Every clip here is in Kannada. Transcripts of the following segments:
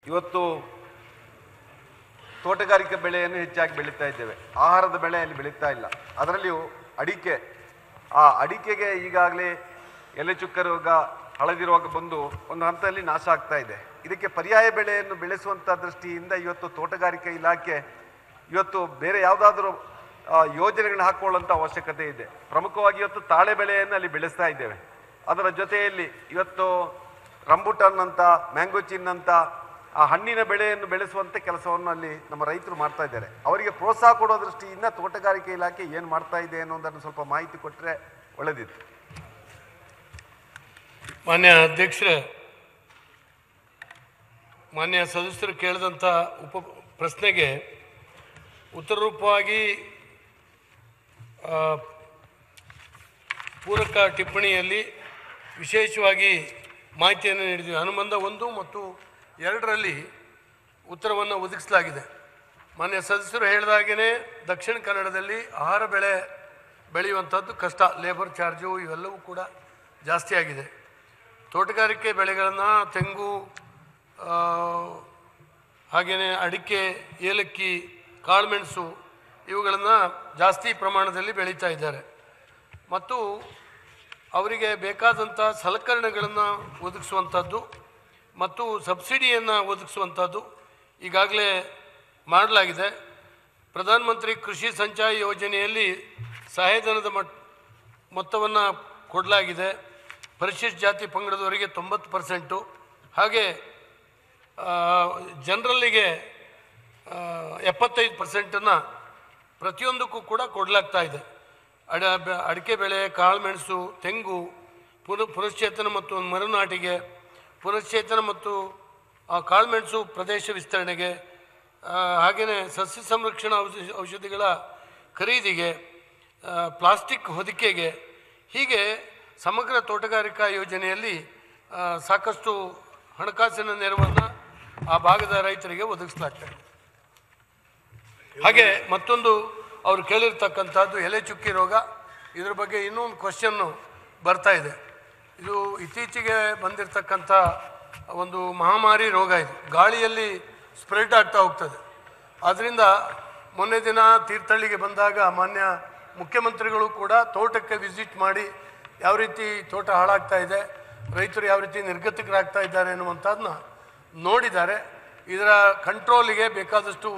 ಇವತ್ತು ತೋಟಗಾರಿಕೆ ಬೆಳೆಯನ್ನು ಹೆಚ್ಚಾಗಿ ಬೆಳೀತಾ ಇದ್ದೇವೆ ಆಹಾರದ ಬೆಳೆಯಲ್ಲಿ ಬೆಳೀತಾ ಇಲ್ಲ ಅದರಲ್ಲಿಯೂ ಅಡಿಕೆ ಆ ಅಡಿಕೆಗೆ ಈಗಾಗಲೇ ಎಲೆ ಚುಕ್ಕ ರೋಗ ಹಳದಿ ರೋಗ ಬಂದು ಒಂದು ಹಂತದಲ್ಲಿ ನಾಶ ಆಗ್ತಾ ಇದೆ ಇದಕ್ಕೆ ಪರ್ಯಾಯ ಬೆಳೆಯನ್ನು ಬೆಳೆಸುವಂಥ ದೃಷ್ಟಿಯಿಂದ ಇವತ್ತು ತೋಟಗಾರಿಕೆ ಇಲಾಖೆ ಇವತ್ತು ಬೇರೆ ಯಾವುದಾದ್ರೂ ಯೋಜನೆಗಳನ್ನ ಹಾಕೊಳ್ಳುವಂಥ ಅವಶ್ಯಕತೆ ಇದೆ ಪ್ರಮುಖವಾಗಿ ಇವತ್ತು ತಾಳೆ ಬೆಳೆಯನ್ನು ಅಲ್ಲಿ ಬೆಳೆಸ್ತಾ ಇದ್ದೇವೆ ಅದರ ಜೊತೆಯಲ್ಲಿ ಇವತ್ತು ರಂಬುಟಾನ್ ಅಂತ ಮ್ಯಾಂಗೋಚಿನ್ ಅಂತ ಆ ಹಣ್ಣಿನ ಬೆಳೆಯನ್ನು ಬೆಳೆಸುವಂತೆ ಕೆಲಸವನ್ನು ಅಲ್ಲಿ ನಮ್ಮ ರೈತರು ಮಾಡ್ತಾ ಇದ್ದಾರೆ ಅವರಿಗೆ ಪ್ರೋತ್ಸಾಹ ಕೊಡೋ ದೃಷ್ಟಿಯಿಂದ ತೋಟಗಾರಿಕೆ ಇಲಾಖೆ ಏನು ಮಾಡ್ತಾ ಇದೆ ಅನ್ನೋದನ್ನು ಸ್ವಲ್ಪ ಮಾಹಿತಿ ಕೊಟ್ಟರೆ ಒಳ್ಳೆದಿತ್ತು ಮಾನ್ಯ ಅಧ್ಯಕ್ಷರೇ ಮಾನ್ಯ ಸದಸ್ಯರು ಕೇಳಿದಂಥ ಉಪ ಪ್ರಶ್ನೆಗೆ ಉತ್ತರ ರೂಪವಾಗಿ ಆ, ಪೂರಕ ಟಿಪ್ಪಣಿಯಲ್ಲಿ ವಿಶೇಷವಾಗಿ ಮಾಹಿತಿಯನ್ನು ನೀಡಿದ್ದೀವಿ ಅನುಬಂಧ ಒಂದು ಮತ್ತು ಎರಡರಲ್ಲಿ ಉತ್ತರವನ್ನು ಒದಗಿಸಲಾಗಿದೆ ಮಾನ್ಯ ಸದಸ್ಯರು ಹೇಳಿದಾಗೇ ದಕ್ಷಿಣ ಕನ್ನಡದಲ್ಲಿ ಆಹಾರ ಬೆಳೆ ಬೆಳೆಯುವಂಥದ್ದು ಕಷ್ಟ ಲೇಬರ್ ಚಾರ್ಜು ಇವೆಲ್ಲವೂ ಕೂಡ ಜಾಸ್ತಿ ಆಗಿದೆ ತೋಟಗಾರಿಕೆ ಬೆಳೆಗಳನ್ನು ತೆಂಗು ಹಾಗೆಯೇ ಅಡಿಕೆ ಏಲಕ್ಕಿ ಕಾಳುಮೆಣಸು ಇವುಗಳನ್ನು ಜಾಸ್ತಿ ಪ್ರಮಾಣದಲ್ಲಿ ಬೆಳೀತಾ ಇದ್ದಾರೆ ಮತ್ತು ಅವರಿಗೆ ಬೇಕಾದಂಥ ಸಲಕರಣೆಗಳನ್ನು ಒದಗಿಸುವಂಥದ್ದು ಮತ್ತು ಸಬ್ಸಿಡಿಯನ್ನು ಒದಗಿಸುವಂಥದ್ದು ಈಗಾಗಲೇ ಮಾಡಲಾಗಿದೆ ಪ್ರಧಾನಮಂತ್ರಿ ಕೃಷಿ ಸಂಚಾಯ ಯೋಜನೆಯಲ್ಲಿ ಸಹಾಯಧನದ ಮಟ್ ಮೊತ್ತವನ್ನು ಕೊಡಲಾಗಿದೆ ಪರಿಶಿಷ್ಟ ಜಾತಿ ಪಂಗಡದವರಿಗೆ ತೊಂಬತ್ತು ಪರ್ಸೆಂಟು ಹಾಗೆ ಜನರಲ್ಲಿಗೆ ಎಪ್ಪತ್ತೈದು ಪರ್ಸೆಂಟನ್ನು ಪ್ರತಿಯೊಂದಕ್ಕೂ ಕೂಡ ಕೊಡಲಾಗ್ತಾ ಇದೆ ಅಡ ಬೆ- ಅಡಿಕೆ ಬೆಳೆ ಕಾಳುಮೆಣಸು ತೆಂಗು ಪುನ ಪುನಶ್ಚೇತನ ಮತ್ತು ಮರುನಾಟಿಗೆ ಪುನಶ್ಚೇತನ ಮತ್ತು ಆ, ಕಾಳುಮೆಣಸು ಪ್ರದೇಶ ವಿಸ್ತರಣೆಗೆ ಹಾಗೆಯೇ ಸಸ್ಯ ಸಂರಕ್ಷಣಾ ಔಷಧಿ ಔಷಧಿಗಳ ಖರೀದಿಗೆ ಆ, ಪ್ಲಾಸ್ಟಿಕ್ ಹೊದಿಕೆಗೆ ಹೀಗೆ ಸಮಗ್ರ ತೋಟಗಾರಿಕಾ ಯೋಜನೆಯಲ್ಲಿ ಆ, ಸಾಕಷ್ಟು ಹಣಕಾಸಿನ ನೆರವನ್ನು ಆ ಭಾಗದ ರೈತರಿಗೆ ಒದಗಿಸಲಾಗ್ತದೆ ಹಾಗೆ ಮತ್ತೊಂದು ಅವರು ಕೇಳಿರ್ತಕ್ಕಂಥದ್ದು ಎಲೆ ಚುಕ್ಕಿ ರೋಗ ಇದ್ರ ಬಗ್ಗೆ ಇನ್ನೂ ಒಂದು ಕ್ವಶನ್ನು ಬರ್ತಾ ಇದೆ ಇದು ಇತ್ತೀಚೆಗೆ ಬಂದಿರತಕ್ಕಂಥ ಒಂದು ಮಹಾಮಾರಿ ರೋಗ ಇದು ಗಾಳಿಯಲ್ಲಿ ಸ್ಪ್ರೆಡ್ ಆಗ್ತಾ ಹೋಗ್ತದೆ ಆದ್ದರಿಂದ ಮೊನ್ನೆ ದಿನ ತೀರ್ಥಹಳ್ಳಿಗೆ ಬಂದಾಗ ಮಾನ್ಯ ಮುಖ್ಯಮಂತ್ರಿಗಳು ಕೂಡ ತೋಟಕ್ಕೆ ವಿಸಿಟ್ ಮಾಡಿ ಯಾವ ರೀತಿ ತೋಟ ಹಾಳಾಗ್ತಾ ಇದೆ ರೈತರು ಯಾವ ರೀತಿ ನಿರ್ಗತಿಕರಾಗ್ತಾ ಇದ್ದಾರೆ ಅನ್ನುವಂಥದ್ದನ್ನ ನೋಡಿದ್ದಾರೆ ಇದರ ಕಂಟ್ರೋಲಿಗೆ ಬೇಕಾದಷ್ಟು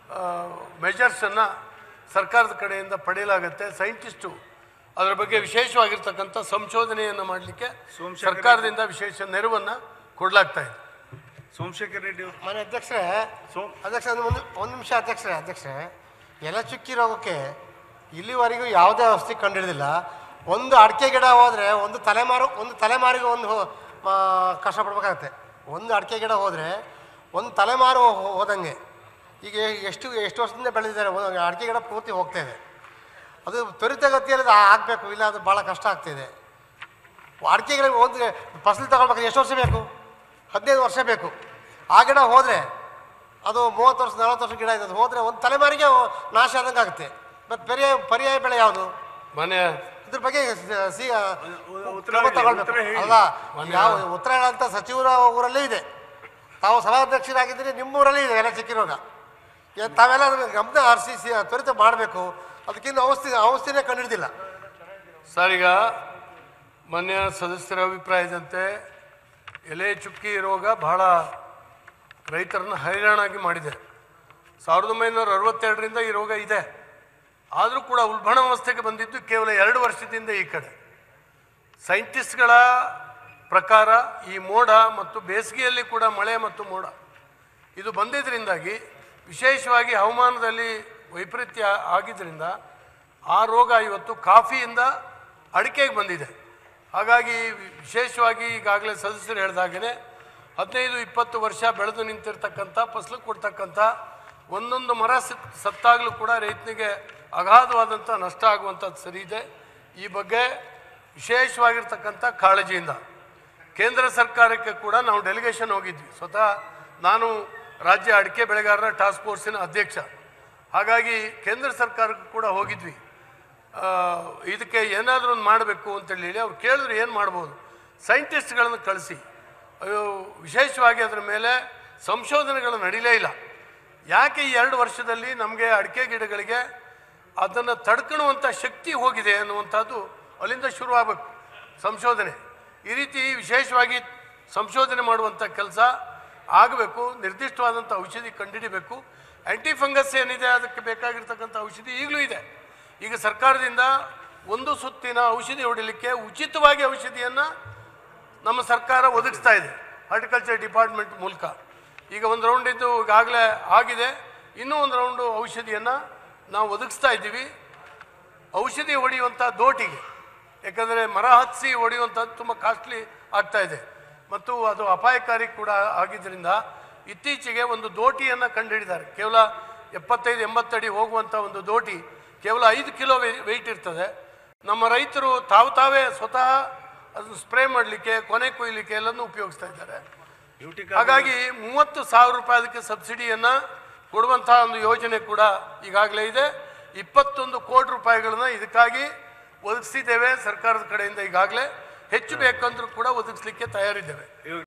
ಮೆಜರ್ಸನ್ನು ಸರ್ಕಾರದ ಕಡೆಯಿಂದ ಪಡೆಯಲಾಗುತ್ತೆ ಸೈಂಟಿಸ್ಟು ಅದರ ಬಗ್ಗೆ ವಿಶೇಷವಾಗಿರ್ತಕ್ಕಂಥ ಸಂಶೋಧನೆಯನ್ನು ಮಾಡಲಿಕ್ಕೆ ಸರ್ಕಾರದಿಂದ ವಿಶೇಷ ನೆರವನ್ನು ಕೊಡಲಾಗ್ತಾ ಇದೆ ಸೋಮಶೇಖರ್ ರೆಡ್ಡಿ ಅವರು ಮನೆ ಅಧ್ಯಕ್ಷರೇ ಸೋಮ್ ಅಧ್ಯಕ್ಷ ಒಂದು ಒಂದು ಒಂದು ನಿಮಿಷ ಅಧ್ಯಕ್ಷರೇ ಅಧ್ಯಕ್ಷರೇ ಎಲೆ ಚುಕ್ಕಿ ರೋಗಕ್ಕೆ ಇಲ್ಲಿವರೆಗೂ ಯಾವುದೇ ಔಷಧಿ ಕಂಡುಹಿಡಿದಿಲ್ಲ ಒಂದು ಅಡಿಕೆ ಗಿಡ ಹೋದರೆ ಒಂದು ತಲೆಮಾರು ಒಂದು ತಲೆಮಾರಿಗೆ ಒಂದು ಹೋ- ಆ, ಕಷ್ಟಪಡ್ಬೇಕಾಗತ್ತೆ ಒಂದು ಅಡಿಕೆ ಗಿಡ ಹೋದರೆ ಒಂದು ತಲೆಮಾರು ಹೋ- ಹೋದಂಗೆ ಈಗ ಎಷ್ಟು ಎಷ್ಟು ವರ್ಷದಿಂದ ಬೆಳೆದಿದ್ದಾರೆ ಒಂದು ಅಡಿಕೆ ಗಿಡ ಪೂರ್ತಿ ಹೋಗ್ತಾ ಇದೆ ಅದು ತ್ವರಿತಗತಿಯಲ್ಲಿ ಅದು ಆಗಬೇಕು ಇಲ್ಲ ಅದು ಭಾಳ ಕಷ್ಟ ಆಗ್ತಿದೆ ಅಡಿಕೆಗಳಿಗೆ ಒಂದು ಫಸಲು ತಗೊಳ್ಬೇಕಾದ್ರೆ ಎಷ್ಟು ವರ್ಷ ಬೇಕು ಹದಿನೈದು ವರ್ಷ ಬೇಕು ಆ ಗಿಡ ಹೋದರೆ ಅದು ಮೂವತ್ತು ವರ್ಷ ನಲವತ್ತು ವರ್ಷ ಗಿಡ ಇದೆ ಅದು ಹೋದರೆ ಒಂದು ತಲೆಮಾರಿಗೆ ನಾಶ ಆದಂಗೆ ಆಗುತ್ತೆ ಮತ್ತು ಪರ್ಯಾಯ ಪರ್ಯಾಯ ಬೆಳೆ ಯಾವುದು ಮಾನ್ಯ ಇದ್ರ ಬಗ್ಗೆ ಸ- ಸಿ ಉತ್ತರ ಕ್ರಮ ಹೇಳಿ, ತಗೊಳ್ಬೇಕು ಉತ್ತರ ಹೇಳಿ. ಅಲ್ಲ ಯಾವ ಉತ್ತರ ಅಂತ ಸಚಿವರ ಊರಲ್ಲೇ ಇದೆ ತಾವು ಸಭಾಧ್ಯಕ್ಷರಾಗಿದ್ದೀರಿ ನಿಮ್ಮ ಊರಲ್ಲೇ ಇದೆ ಎಲ್ಲ ಸಿಕ್ಕಿರೋಗ ಏ- ತಾವೆಲ್ಲ ಅದನ್ನ ಗಮನ ಹರಿಸಿ ಸಿ ತ್ವರಿತ ಮಾಡಬೇಕು ಅದಕ್ಕಿಂತ ಔಷಧಿ ಔಷಧಿನೇ ಕಂಡುಹಿಡಿದಿಲ್ಲ ಸರ್ ಈಗ ಮಾನ್ಯ ಸದಸ್ಯರ ಅಭಿಪ್ರಾಯದಂತೆ ಎಲೆ ಚುಕ್ಕಿ ರೋಗ ಬಹಳ ರೈತರನ್ನು ಹೈರಾಣಾಗಿ ಮಾಡಿದೆ ಸಾವಿರದ ಒಂಬೈನೂರ ಅರವತ್ತೆರಡರಿಂದ ಈ ರೋಗ ಇದೆ ಆದರೂ ಕೂಡ ಉಲ್ಬಣಾವಸ್ಥೆಗೆ ಬಂದಿದ್ದು ಕೇವಲ ಎರಡು ವರ್ಷದಿಂದ ಈ ಕಡೆ ಸೈಂಟಿಸ್ಟ್ಗಳ ಪ್ರಕಾರ ಈ ಮೋಡ ಮತ್ತು ಬೇಸಿಗೆಯಲ್ಲಿ ಕೂಡ ಮಳೆ ಮತ್ತು ಮೋಡ ಇದು ಬಂದಿದ್ದರಿಂದಾಗಿ ವಿಶೇಷವಾಗಿ ಹವಾಮಾನದಲ್ಲಿ ವೈಪರೀತ್ಯ ಆಗಿದ್ದರಿಂದ ಆ ರೋಗ ಇವತ್ತು ಕಾಫಿಯಿಂದ ಅಡಿಕೆಗೆ ಬಂದಿದೆ ಹಾಗಾಗಿ ವಿ- ವಿಶೇಷವಾಗಿ ಈಗಾಗಲೇ ಸದಸ್ಯರು ಹೇಳಿದಾಗೇ ಹದಿನೈದು ಇಪ್ಪತ್ತು ವರ್ಷ ಬೆಳೆದು ನಿಂತಿರ್ತಕ್ಕಂಥ ಫಸಲು ಕೊಡ್ತಕ್ಕಂಥ ಒಂದೊಂದು ಮರ ಸತ್ ಸತ್ತಾಗಲೂ ಕೂಡ ರೈತನಿಗೆ ಅಗಾಧವಾದಂಥ ನಷ್ಟ ಆಗುವಂಥದ್ದು ಸರಿ ಇದೆ ಈ ಬಗ್ಗೆ ವಿಶೇಷವಾಗಿರ್ತಕ್ಕಂಥ ಕಾಳಜಿಯಿಂದ ಕೇಂದ್ರ ಸರ್ಕಾರಕ್ಕೆ ಕೂಡ ನಾವು ಡೆಲಿಗೇಷನ್ ಹೋಗಿದ್ವಿ ಸ್ವತಃ ನಾನು ರಾಜ್ಯ ಅಡಿಕೆ ಬೆಳೆಗಾರರ ಟಾಸ್ಕ್ ಫೋರ್ಸಿನ ಅಧ್ಯಕ್ಷ ಹಾಗಾಗಿ ಕೇಂದ್ರ ಸರ್ಕಾರಕ್ಕೂ ಕೂಡ ಹೋಗಿದ್ವಿ ಆ, ಇದಕ್ಕೆ ಏನಾದರೂ ಒಂದು ಮಾಡಬೇಕು ಅಂತೇಳಿ ಹೇಳಿ ಅವ್ರು ಕೇಳಿದ್ರು ಏನು ಮಾಡ್ಬೋದು ಸೈಂಟಿಸ್ಟ್ಗಳನ್ನು ಕಳಿಸಿ ಅಯ್ಯೋ ವಿಶೇಷವಾಗಿ ಅದರ ಮೇಲೆ ಸಂಶೋಧನೆಗಳು ನಡೀಲೇ ಇಲ್ಲ ಯಾಕೆ ಈ ಎರಡು ವರ್ಷದಲ್ಲಿ ನಮಗೆ ಅಡಿಕೆ ಗಿಡಗಳಿಗೆ ಅದನ್ನು ತಡ್ಕೊಳ್ಳುವಂಥ ಶಕ್ತಿ ಹೋಗಿದೆ ಅನ್ನುವಂಥದ್ದು ಅಲ್ಲಿಂದ ಶುರುವಾಗಬೇಕು ಸಂಶೋಧನೆ ಈ ರೀತಿ ವಿಶೇಷವಾಗಿ ಸಂಶೋಧನೆ ಮಾಡುವಂಥ ಕೆಲಸ ಆಗಬೇಕು ನಿರ್ದಿಷ್ಟವಾದಂಥ ಔಷಧಿ ಕಂಡುಹಿಡಿಬೇಕು ಆ್ಯಂಟಿ ಫಂಗಸ್ ಏನಿದೆ ಅದಕ್ಕೆ ಬೇಕಾಗಿರ್ತಕ್ಕಂಥ ಔಷಧಿ ಈಗಲೂ ಇದೆ ಈಗ ಸರ್ಕಾರದಿಂದ ಒಂದು ಸುತ್ತಿನ ಔಷಧಿ ಹೊಡಿಲಿಕ್ಕೆ ಉಚಿತವಾಗಿ ಔಷಧಿಯನ್ನು ನಮ್ಮ ಸರ್ಕಾರ ಒದಗಿಸ್ತಾ ಇದೆ ಹಾರ್ಟಿಕಲ್ಚರ್ ಡಿಪಾರ್ಟ್ಮೆಂಟ್ ಮೂಲಕ ಈಗ ಒಂದು ರೌಂಡ್ ಇದ್ದು ಈಗಾಗಲೇ ಆಗಿದೆ ಇನ್ನೂ ಒಂದು ರೌಂಡು ಔಷಧಿಯನ್ನು ನಾವು ಒದಗಿಸ್ತಾ ಇದ್ದೀವಿ ಔಷಧಿ ಹೊಡೆಯುವಂಥ ದೋಟಿಗೆ ಯಾಕಂದರೆ ಮರ ಹತ್ತಿಸಿ ಹೊಡೆಯುವಂಥದ್ದು ತುಂಬ ಕಾಸ್ಟ್ಲಿ ಆಗ್ತಾ ಇದೆ ಮತ್ತು ಅದು ಅಪಾಯಕಾರಿ ಕೂಡ ಆಗಿದ್ದರಿಂದ ಇತ್ತೀಚೆಗೆ ಒಂದು ದೋಟಿಯನ್ನು ಕಂಡುಹಿಡಿದ್ದಾರೆ ಕೇವಲ ಎಪ್ಪತ್ತೈದು ಎಂಬತ್ತಡಿ ಹೋಗುವಂಥ ಒಂದು ದೋಟಿ ಕೇವಲ ಐದು ಕಿಲೋ ವೆಯ್ಟ್ ಇರ್ತದೆ ನಮ್ಮ ರೈತರು ತಾವು ತಾವೇ ಸ್ವತಃ ಅದನ್ನು ಸ್ಪ್ರೇ ಮಾಡಲಿಕ್ಕೆ ಕೊನೆ ಕೊಯ್ಲಿಕ್ಕೆ ಎಲ್ಲನೂ ಉಪಯೋಗಿಸ್ತಾ ಇದ್ದಾರೆ ಹಾಗಾಗಿ ಮೂವತ್ತು ಸಾವಿರ ರೂಪಾಯಿ ಅದಕ್ಕೆ ಸಬ್ಸಿಡಿಯನ್ನು ಕೊಡುವಂತಹ ಒಂದು ಯೋಜನೆ ಕೂಡ ಈಗಾಗಲೇ ಇದೆ ಇಪ್ಪತ್ತೊಂದು ಕೋಟಿ ರೂಪಾಯಿಗಳನ್ನ ಇದಕ್ಕಾಗಿ ಒದಗಿಸಿದ್ದೇವೆ ಸರ್ಕಾರದ ಕಡೆಯಿಂದ ಈಗಾಗಲೇ ಹೆಚ್ಚು ಬೇಕಂದ್ರೂ ಕೂಡ ಒದಗಿಸ್ಲಿಕ್ಕೆ ತಯಾರಿದ್ದೇವೆ